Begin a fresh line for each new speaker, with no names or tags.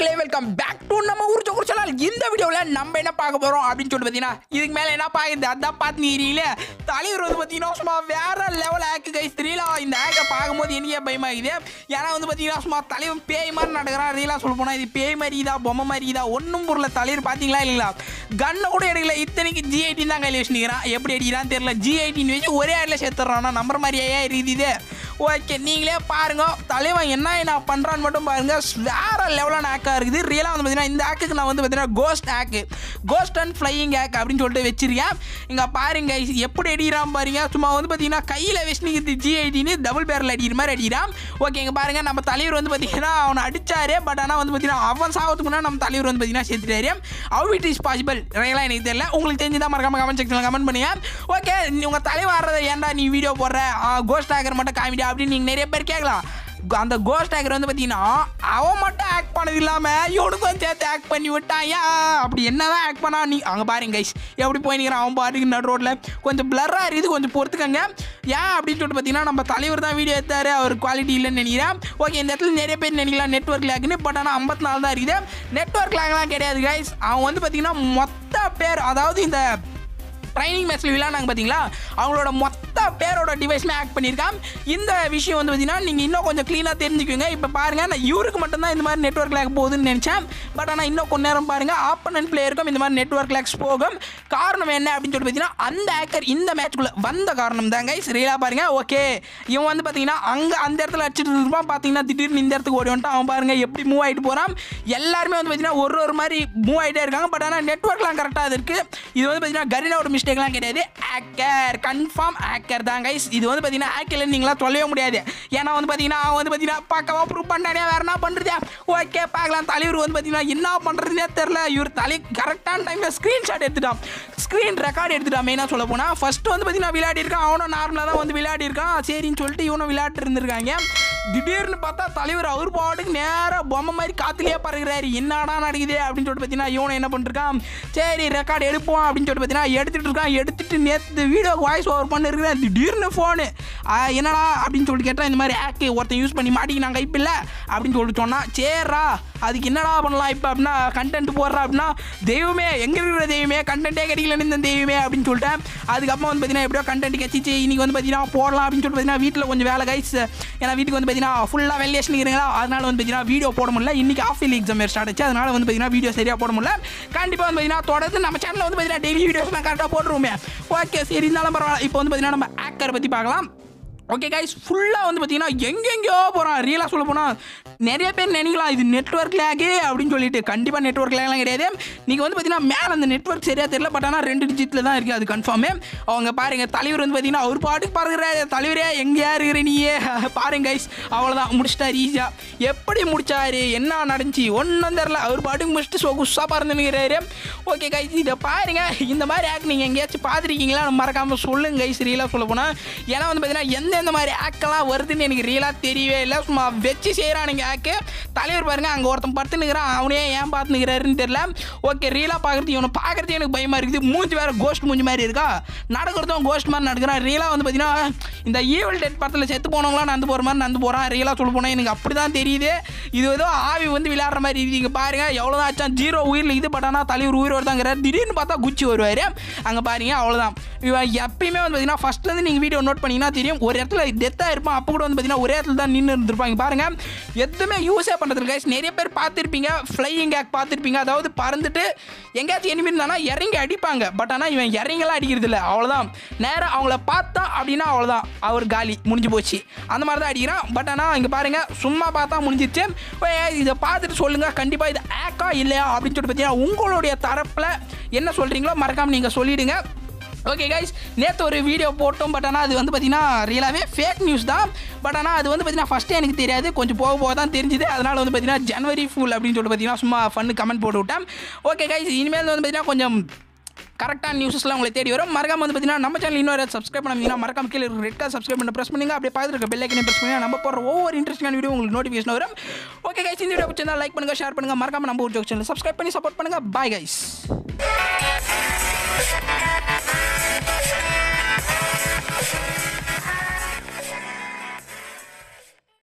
மக்களே welcome back to நம்ம ஊர் ஜோக்கர் சேனல் இந்த வீடியோவில் நம்ம என்ன பார்க்க போகிறோம் அப்படின்னு சொல்லிட்டு பார்த்தீங்கன்னா இதுக்கு மேலே என்ன பார்க்குறது அதான் பார்த்துக்கிறீங்களே தலைவர் வந்து பார்த்தீங்கன்னா சும்மா வேற லெவல் ஆக்கு கைஸ் தெரியல இந்த ஆக்கை பார்க்கும்போது எனக்கே பயமாகுது ஏன்னா வந்து பார்த்தீங்கன்னா சும்மா தலைவன் பேய் மாதிரி நடக்கிறான் ரீலாக சொல்ல போனால் இது பேய் மாதிரி இதா பொம்மை மாதிரி இதா ஒன்றும் பொருளை தலைவர் பார்த்தீங்களா இல்லைங்களா கன்னை கூட எடுக்கல இத்தனைக்கு ஜி ஐட்டின் தான் கையில் வச்சுக்கிறான் எப்படி அடிக்கிறான்னு தெரியல ஜி ஐட்டின் வச்சு ஒரே ஆடில் சேர்த்துறான் நம்பர் மாதிரியே இருக்குது ஓகே நீங்களே பாருங்க தலைவன் என்ன என்ன பண்ணுறான்னு மட்டும் பாருங்க வேற லெவலான ஆக்காக இருக்குது ரியலாக வந்து பார்த்தீங்கன்னா இந்த ஆக்குக்கு நான் வந்து பார்த்தீங்கன்னா கோஸ்ட் ஆக்கு கோஸ்ட் அண்ட் ஃப்ளையிங் ஆக் அப்படின்னு சொல்லிட்டு வச்சிருக்கேன் இங்கே பாருங்க எப்படி அடிக்கிறான் பாருங்க சும்மா வந்து பார்த்தீங்கன்னா கையில் வச்சுனிக்கிறது ஜி ஐடின்னு டபுள் பேரில் அடிக்கிற மாதிரி அடிக்கிறான் ஓகே இங்கே பாருங்க நம்ம தலைவர் வந்து பார்த்தீங்கன்னா அவனை அடிச்சாரு பட் ஆனால் வந்து பார்த்தீங்கன்னா அவன் சாவத்துக்கு முன்னாடி நம்ம தலைவர் வந்து பார்த்தீங்கன்னா சேர்த்துட்டாரு ஹவு இட் இஸ் பாசிபிள் ரியலாக எனக்கு தெரியல உங்களுக்கு தெரிஞ்சுதான் மறக்காம கமெண்ட் செக்ஷனில் கமெண்ட் பண்ணுங்க ஓகே உங்கள் தலைவர் ஆடுறத ஏன்டா நீ வீடியோ போடுற கோஸ்ட் ஆகர் மட்டும் காமிடா அப்படின்னு நீங்கள் நிறைய பேர் கேட்கலாம் அந்த கோஸ்ட் ஆகர் வந்து பார்த்தீங்கன்னா அவன் மட்டும் ஆக்ட் பண்ணது இல்லாமல் இவனுக்கும் சேர்த்து ஆக்ட் பண்ணி விட்டான் ஏன் அப்படி என்னதான் ஆக்ட் பண்ணா நீ அங்கே பாருங்க கைஸ் எப்படி போய் நிற்கிறான் அவன் பாட்டுக்கு நடு ரோட்டில் கொஞ்சம் பிளராக இருக்குது கொஞ்சம் பொறுத்துக்கங்க ஏன் அப்படின்னு சொல்லிட்டு பார்த்தீங்கன்னா நம்ம தலைவர் தான் வீடியோ எடுத்தாரு அவர் குவாலிட்டி இல்லைன்னு நினைக்கிறேன் ஓகே இந்த இடத்துல நிறைய பேர் நினைக்கலாம் நெட்ஒர்க் லேக்குன்னு பட் ஆனால் ஐம்பத்தி நாலு தான் இருக்குது நெட்ஒர்க் லேக்லாம் கிடையாது கைஸ் அவன் வந்து பார்த்தீங்கன்னா மொத்த பேர் அதாவது இந்த ட்ரைனிங் மேட்ச்சில் விளையாண்டாங்க பார்த்தீங்களா அவங்களோட மொத்த பேரோட டிவைஸுமே ஆக்ட் பண்ணியிருக்கான் இந்த விஷயம் வந்து பார்த்தீங்கன்னா நீங்கள் இன்னும் கொஞ்சம் க்ளீனாக தெரிஞ்சுக்குங்க இப்போ பாருங்கள் நான் இவருக்கு மட்டும்தான் இந்த மாதிரி நெட்ஒர்க் லேக் போகுதுன்னு நினச்சேன் பட் ஆனால் இன்னும் கொஞ்ச நேரம் பாருங்கள் ஆப்பனன்ட் பிளேயருக்கும் இந்த மாதிரி நெட்ஒர்க் லேக்ஸ் போகும் காரணம் என்ன அப்படின்னு சொல்லி பார்த்தீங்கன்னா அந்த ஆக்கர் இந்த மேட்ச்க்குள்ளே வந்த காரணம் தாங்க ரீலாக பாருங்கள் ஓகே இவன் வந்து பார்த்தீங்கன்னா அங்கே அந்த இடத்துல அடிச்சுட்டு இருப்பான் பார்த்தீங்கன்னா திடீர்னு இந்த இடத்துக்கு ஓடி வந்துட்டான் அவன் பாருங்கள் எப்படி மூவ் ஆகிட்டு போகிறான் எல்லாருமே வந்து பார்த்தீங்கன்னா ஒரு ஒரு மாதிரி மூவ் ஆகிட்டே இருக்காங்க பட் ஆனால் நெட்ஒர்க்லாம் கரெக்டாக இருக்குது இது வந்து பார்த்தீங்கன்னா கரினாவோட மிஸ்டேக்லாம் கிடையாது ஆக்கர் கன்ஃபார்ம் ஆக்கர் தான் கைஸ் இது வந்து பார்த்தீங்கன்னா ஆக்கர்ல நீங்களாம் சொல்லவே முடியாது ஏன்னா வந்து பார்த்தீங்கன்னா அவன் வந்து பார்த்தீங்கன்னா பக்கவா ப்ரூவ் பண்ணானே வேற என்ன பண்ணுறது ஓகே பார்க்கலாம் தலைவர் வந்து பார்த்தீங்கன்னா என்ன பண்ணுறதுனே தெரில இவர் தலை கரெக்டான டைமில் ஸ்க்ரீன்ஷாட் எடுத்துட்டான் ஸ்க்ரீன் ரெக்கார்ட் எடுத்துட்டான் மெயினாக சொல்ல போனால் ஃபர்ஸ்ட் வந்து பார்த்தீங்கன்னா விளையாடி இருக்கான் அவனும் நார்மலாக தான் வந்து விளையாடி இருக்கான் சரின்னு சொல்லிட்டு இவனும் விளையாட்டு இருந்திருக்காங்க திடீர்னு பார்த்தா தலைவர் அவர் பாட்டுக்கு நேராக பொம்மை மாதிரி காத்துலேயே பறகுறாரு என்னடா நடக்குது அப்படின்னு சொல்லிட்டு பார்த்தீங்கன்னா இவனை என்ன பண்ணிருக்கான் சரி ரெக்கார்டு எடுப்போம் அப்படின்னு சொல்லிட்டு பார்த்தீங்கன்னா எடுத்துட்டு இருக்கான் எடுத்துட்டு நேற்று வீடியோக்கு வாய்ஸ் ஓவர் பண்ணிருக்கிறேன் திடீர்னு ஃபோனு என்னடா அப்படின்னு சொல்லிட்டு கேட்டால் இந்த மாதிரி ஆக்கு ஒருத்தன் யூஸ் பண்ணி மாட்டிக்கினாங்க இப்போ இல்லை அப்படின்னு சொல்லிட்டு சொன்னான் சரிடா அதுக்கு என்னடா பண்ணலாம் இப்போ அப்படின்னா கண்டென்ட் போடுறா அப்படின்னா தெய்வமே எங்கே இருக்கிற தெய்வமே கண்டென்ட்டே கிடைக்கலன்னு இந்த தெய்வமே அப்படின்னு சொல்லிட்டேன் அதுக்கப்புறம் வந்து பார்த்தீங்கன்னா எப்படியோ கண்டென்ட் கட்சிச்சு இன்னைக்கு வந்து பார்த்தீங்கன்னா போடலாம் அப்படின்னு சொல்லிட்டு பார்த்தீங்கன்னா வீட்டில் கொஞ்சம் வேலை கைஸ் ஏன்னா வீட்டுக்கு வந்து பார்த்தீங்கன்னா ஃபுல்லாக வெள்ளேஷன் இருக்கிறீங்களா அதனால வந்து பார்த்தீங்கன்னா வீடியோ போட முடியல இன்னைக்கு ஆஃப் இயர்லி எக்ஸாம் ஸ்டார்ட் ஆச்சு அதனால வந்து பார்த்தீங்கன்னா வீடியோ சரியாக போட முடியல கண்டிப்பாக வந்து பார்த்தீங்கன்னா தொடர்ந்து நம்ம சேனலில் வந்து பார்த்தீங்கன்னா டெய்லி வீடியோஸ் நான் கரெக்டாக போட்டுருவோமே ஓகே சரி இருந்தாலும் பரவாயில்ல இப்போ வந்து பார்த்தீங்கன்னா நம்ம ஆக்கரை பற்றி பார்க்கலாம் ஓகே கைஸ் ஃபுல்லாக வந்து பார்த்தீங்கன்னா எங்கெங்கேயோ போகிறான் ரியலாக சொல்ல போனால் நிறைய பேர் நினைக்கலாம் இது நெட்ஒர்க் லேகு அப்படின்னு சொல்லிட்டு கண்டிப்பாக நெட்ஒர்க் லேக்லாம் கிடையாது நீங்கள் வந்து பார்த்தீங்கன்னா மேலே அந்த நெட்ஒர்க் சரியாக தெரியல பட் ஆனால் ரெண்டு டிஜிட்டில் தான் இருக்குது அது கன்ஃபார்மே அவங்க பாருங்கள் தலைவர் வந்து பார்த்தீங்கன்னா அவர் பாட்டுக்கு பாருங்கிறாரு தலைவரே எங்கேயா இருக்கிற நீயே பாருங்க கைஸ் அவ்வளோதான் முடிச்சிட்டாரு ஈஸியாக எப்படி முடிச்சாரு என்ன நடந்துச்சு ஒன்றும் தெரில அவர் பாட்டுக்கு முடிச்சுட்டு ஸோ குஸ்ஸாக பறந்துனுங்கிறாரு ஓகே கைஸ் இதை பாருங்க இந்த மாதிரி ஆக் நீங்கள் எங்கேயாச்சும் பார்த்துருக்கீங்களா மறக்காமல் சொல்லுங்க கைஸ் ரீலாக சொல்ல போனால் ஏன்னா வந்து பார்த்தீங்கன்னா எந்தெந்த மாதிரி ஆக்கெல்லாம் வருதுன்னு எனக்கு ரியலாக தெரியவே இல்லை சும்மா வச்சு செய்கிறானுங்க ஆக்கு தலைவர் பாருங்க அங்கே ஒருத்தன் படுத்துனுக்கிறான் அவனே ஏன் பார்த்துனுக்கிறாருன்னு தெரியல ஓகே ரீலாக பார்க்குறது இவனை பார்க்குறது எனக்கு பயமாக இருக்குது மூஞ்சி வேறு கோஸ்ட் மூஞ்சி மாதிரி இருக்கா நடக்கிறதும் கோஸ்ட் மாதிரி நடக்கிறான் ரீலாக வந்து பார்த்தீங்கன்னா இந்த ஈவல் டெட் படத்தில் செத்து போனவங்களாம் நடந்து போகிற மாதிரி நடந்து போகிறான் ரீலாக சொல்ல போனால் எனக்கு அப்படி தான் தெரியுது இது ஏதோ ஆவி வந்து விளையாடுற மாதிரி இருக்குது இங்கே பாருங்க எவ்வளோ தான் ஆச்சா ஜீரோ உயிரில் இது பட் ஆனால் தலைவர் உயிரோடு தாங்கிறார் திடீர்னு பார்த்தா குச்சி வருவார் அங்கே பாருங்க அவ்வளோதான் இவன் எப்பயுமே வந்து பார்த்தீங்கன்னா ஃபஸ்ட்லேருந்து நீங்கள் வீடியோ நோட் பண்ணிங்கன்னா தெரியும் ஒரு இடத்துல டெத்தாக இருப்பான் அப்போ கூட வந்து பார்த்தீங்கன்னா ஒரே இடத்துல தான் நின்று இருந்திருப்பாங்க பாருங்க எதுவுமே யூஸே பண்ணுறது கைஸ் நிறைய பேர் பார்த்துருப்பீங்க ஃப்ளையிங் ஆக் பார்த்துருப்பீங்க அதாவது பறந்துட்டு எங்கேயாச்சும் எனிமி இருந்தானா இறங்கி அடிப்பாங்க பட் ஆனால் இவன் இறங்கலாம் அடிக்கிறது இல்லை அவ்வளோதான் நேராக அவங்கள பார்த்தா அப்படின்னா அவ்வளோதான் அவர் காலி முடிஞ்சு போச்சு அந்த மாதிரி தான் அடிக்கிறான் பட் ஆனால் இங்கே பாருங்கள் சும்மா பார்த்தா முடிஞ்சிச்சு ஓய், இதை பார்த்துட்டு சொல்லுங்கள் கண்டிப்பாக இது ஆக்கா இல்லையா அப்படின்னு சொல்லிட்டு பார்த்தீங்கன்னா உங்களுடைய தரப்பில் என்ன சொல்கிறீங்களோ மறக்காமல் நீங்கள் சொல்லிவிடுங்க ஓகே கைஸ் நேற்று ஒரு வீடியோ போட்டோம் பட் ஆனால் அது வந்து பார்த்தீங்கன்னா ரியலாகவே ஃபேக் நியூஸ் தான் பட் ஆனால் அது வந்து பார்த்தீங்கன்னா ஃபஸ்ட்டே எனக்கு தெரியாது கொஞ்சம் போக போக தான் தெரிஞ்சுது அதனால் வந்து பார்த்தீங்கன்னா ஜனவரி ஃபுல் அப்படின்னு சொல்லிட்டு பார்த்தீங்கன்னா சும்மா ஃபன்னு கமெண்ட் போட்டு விட்டேன் ஓகே கைஸ் இனிமேல் வந்து பார்த்தீங்கன்னா கொஞ்சம் கரெக்டான நியூஸஸ்லாம் உங்களை தேடி வரும் மறக்காம வந்து பார்த்தீங்கன்னா நம்ம சேனல் இன்னொரு சப்ஸ்கிரைப் பண்ணீங்கன்னா மறக்காம கீழே ரெட் கார் சப்ஸ்கிரைப் பண்ண ப்ரெஸ் பண்ணுங்க அப்படியே பார்த்துட்டு இருக்க பெல் ஐக்கனை ப்ரெஸ் பண்ணுங்க நம்ம போடுற ஒவ்வொரு இன்ட்ரெஸ்டிங்கான வீடியோ உங்களுக்கு நோட்டிஃபிகேஷன் வரும் ஓகே கைஸ் இந்த வீடியோ பிடிச்சிருந்தா லைக் பண்ணுங்க ஷேர் பண்ணுங்க மறக்காம நம்ம ஒரு சேனல் சப்ஸ்கிரைப் பண்ணி சப்போர்ட் பண்ணுங்க பாய் கைஸ்